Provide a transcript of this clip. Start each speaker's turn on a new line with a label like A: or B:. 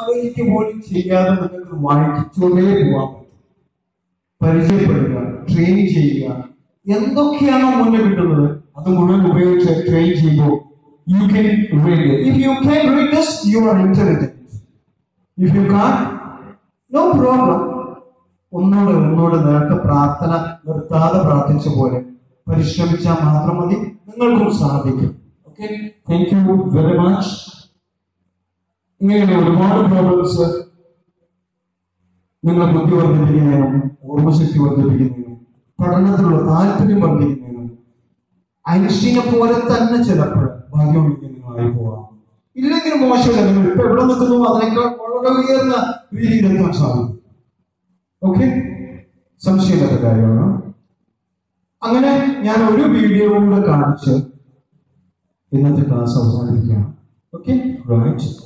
A: ആലോചിക്കുക പോലും ചെയ്യാതെ നിങ്ങൾക്ക് വായിച്ചുകൊണ്ടേ പോവാൻ പറ്റും പരിചയപ്പെടുക ട്രെയിൻ ചെയ്യുക എന്തൊക്കെയാണോ മുന്നേ കിട്ടുന്നത് അത് മുഴുവൻ ഉപയോഗിച്ച് ട്രെയിൻ ചെയ്യുമ്പോൾ you can read if you can read this you are intelligent if you can no problem ഒന്നോട് ഒന്നോട് നേരത്തെ പ്രാർത്ഥന നിർത്താതെ പ്രാർത്ഥിച്ച പോലെ പരിശ്രമിച്ചാൽ മാത്രം മതി നിങ്ങൾക്കും സാധിക്കും okay thank you very much ഇങ്ങനെയുള്ള ഒരുപാട് പ്രോബ്ലംസ് നിങ്ങളെ ബുദ്ധി വർദ്ധിപ്പിക്കുന്നതിനും ഓർമ്മശക്തി വർദ്ധിപ്പിക്കുന്നതിനും പഠനത്തിലുള്ള താല്പര്യം വർദ്ധിക്കുന്നതിനും ഐൻസ്റ്റീനെ പോലെ തന്നെ ചിലപ്പോൾ ഭാഗ്യമുണ്ടെങ്കിൽ പോവാം ഇല്ലെങ്കിൽ മോശമില്ല നിങ്ങൾ ഇപ്പൊ എവിടെ നിൽക്കുന്നു അതിനേക്കാൾ വളരെ ഉയർന്ന രീതിയിൽ എത്താൻ സാധിക്കും ഓക്കെ സംശയമില്ലാത്ത കാര്യമാണ് അങ്ങനെ ഞാൻ ഒരു വീഡിയോ കൂടെ കാണിച്ച് ഇന്നത്തെ ക്ലാസ് അവസാനിപ്പിക്കുകയാണ് ഓക്കെ റൈറ്റ്